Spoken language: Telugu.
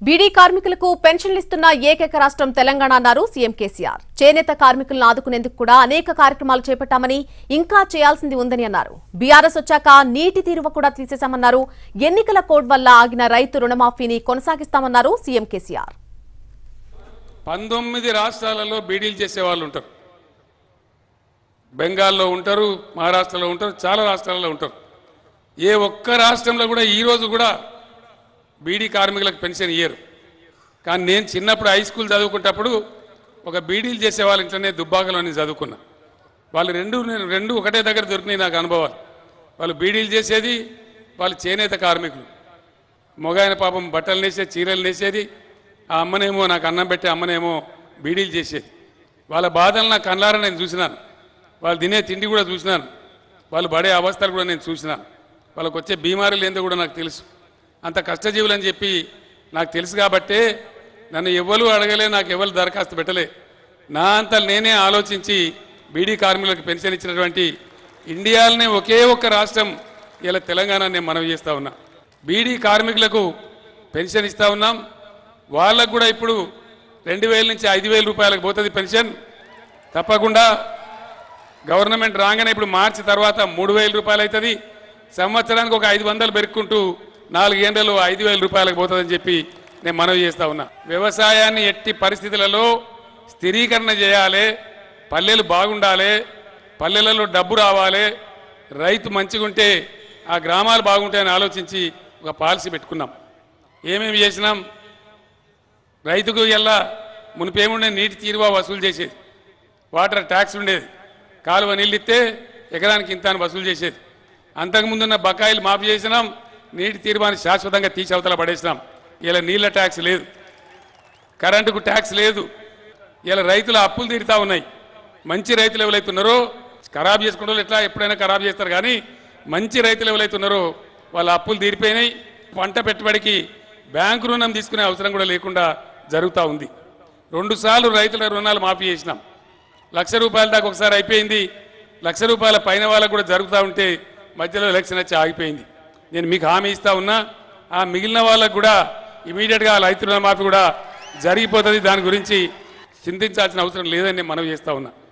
బీడీ కార్మికులకు పెన్షన్లు ఇస్తున్న ఏకైక రాష్ట్రం తెలంగాణ అన్నారు సీఎం కేసీఆర్ చేనేత కార్మికులను ఆదుకునేందుకు కూడా అనేక కార్యక్రమాలు చేపట్టామని ఇంకా చేయాల్సింది ఉందని అన్నారు బీఆర్ఎస్ వచ్చాక నీటి తీరువ కూడా తీసేశామన్నారు ఎన్నికల కోడ్ వల్ల ఆగిన రైతు రుణమాఫీని కొనసాగిస్తామన్నారు సీఎం కేసీఆర్ పంతొమ్మిది రాష్ట్రాలలో బీడీలు చేసే వాళ్ళు ఉంటారు బెంగాల్లో ఉంటారు మహారాష్ట్రలో ఉంటారు చాలా రాష్ట్రాలలో ఉంటారు ఏ ఒక్క రాష్ట్రంలో కూడా ఈ రోజు కూడా బీడీ కార్మికులకు పెన్షన్ ఇయ్యరు కానీ నేను చిన్నప్పుడు హై స్కూల్ చదువుకునేటప్పుడు ఒక బీడీలు చేసే వాళ్ళ ఇంట్లోనే దుబ్బాకలో నేను చదువుకున్నా వాళ్ళు రెండు నేను రెండు ఒకటే దగ్గర దొరికినాయి నాకు అనుభవాలు వాళ్ళు బీడీలు చేసేది వాళ్ళు చేనేత కార్మికులు మొగాయన పాపం బట్టలు నేసేది చీరలు నేసేది ఆ అమ్మనేమో నాకు అన్నం పెట్టి అమ్మనేమో బీడీలు చేసేది వాళ్ళ బాధలు నా కళ్ళారా నేను చూసినాను వాళ్ళు తినే తిండి కూడా చూసినాను వాళ్ళు పడే అవస్థలు కూడా నేను చూసినాను వాళ్ళకి వచ్చే బీమారీలు ఏందో కూడా నాకు తెలుసు అంత కష్టజీవులు అని చెప్పి నాకు తెలుసు కాబట్టే నన్ను ఎవ్వరు అడగలే నాకు ఎవరు దరఖాస్తు పెట్టలే నా అంత నేనే ఆలోచించి బీడీ కార్మికులకు పెన్షన్ ఇచ్చినటువంటి ఇండియాలోనే ఒకే ఒక్క రాష్ట్రం ఇలా తెలంగాణ నేను మనవి చేస్తా ఉన్నా బీడీ కార్మికులకు పెన్షన్ ఇస్తా ఉన్నాం వాళ్ళకు కూడా ఇప్పుడు రెండు వేల నుంచి ఐదు వేల రూపాయలకు పోతుంది పెన్షన్ తప్పకుండా గవర్నమెంట్ రాగానే ఇప్పుడు మార్చి తర్వాత మూడు వేల రూపాయలు అవుతుంది సంవత్సరానికి ఒక ఐదు వందలు పెరుక్కుంటూ నాలుగేండ్లలో ఐదు వేల రూపాయలకు పోతుందని చెప్పి నేను మనవి చేస్తా ఉన్నా వ్యవసాయాన్ని ఎట్టి పరిస్థితులలో స్థిరీకరణ చేయాలి పల్లెలు బాగుండాలి పల్లెలలో డబ్బు రావాలి రైతు మంచిగుంటే ఆ గ్రామాలు బాగుంటాయని ఆలోచించి ఒక పాలసీ పెట్టుకున్నాం ఏమేమి చేసినాం రైతుకు ఎలా మునిపేముండే నీటి తీరువా వసూలు చేసేది వాటర్ ట్యాక్స్ ఉండేది కాలువ నీళ్ళు ఇస్తే ఎకరానికి ఇంత అని వసూలు చేసేది అంతకుముందున్న బకాయిలు మాఫీ చేసినాం నీటి తీర్మాన్ని శాశ్వతంగా తీసి అవతల పడేసినాం ఇలా నీళ్ళ ట్యాక్స్ లేదు కరెంటుకు ట్యాక్స్ లేదు ఇలా రైతుల అప్పులు తీరుతా ఉన్నాయి మంచి రైతులు ఎవరైతే ఉన్నారో ఖరాబ్ చేసుకునే వాళ్ళు ఎట్లా ఎప్పుడైనా ఖరాబ్ చేస్తారు కానీ మంచి రైతులు ఎవరైతే ఉన్నారో వాళ్ళ అప్పులు తీరిపోయినాయి పంట పెట్టుబడికి బ్యాంకు రుణం తీసుకునే అవసరం కూడా లేకుండా జరుగుతూ ఉంది రెండుసార్లు రైతుల రుణాలు మాఫీ చేసినాం లక్ష రూపాయల దాకా ఒకసారి అయిపోయింది లక్ష రూపాయల పైన వాళ్ళకు కూడా జరుగుతూ ఉంటే మధ్యలో ఎలక్షన్ వచ్చి ఆగిపోయింది నేను మీకు హామీ ఇస్తా ఉన్నా ఆ మిగిలిన వాళ్ళకు కూడా ఇమీడియట్గా రైతు రుణమాఫీ కూడా జరిగిపోతుంది దాని గురించి చింతించాల్సిన అవసరం లేదని నేను మనవి చేస్తా ఉన్నా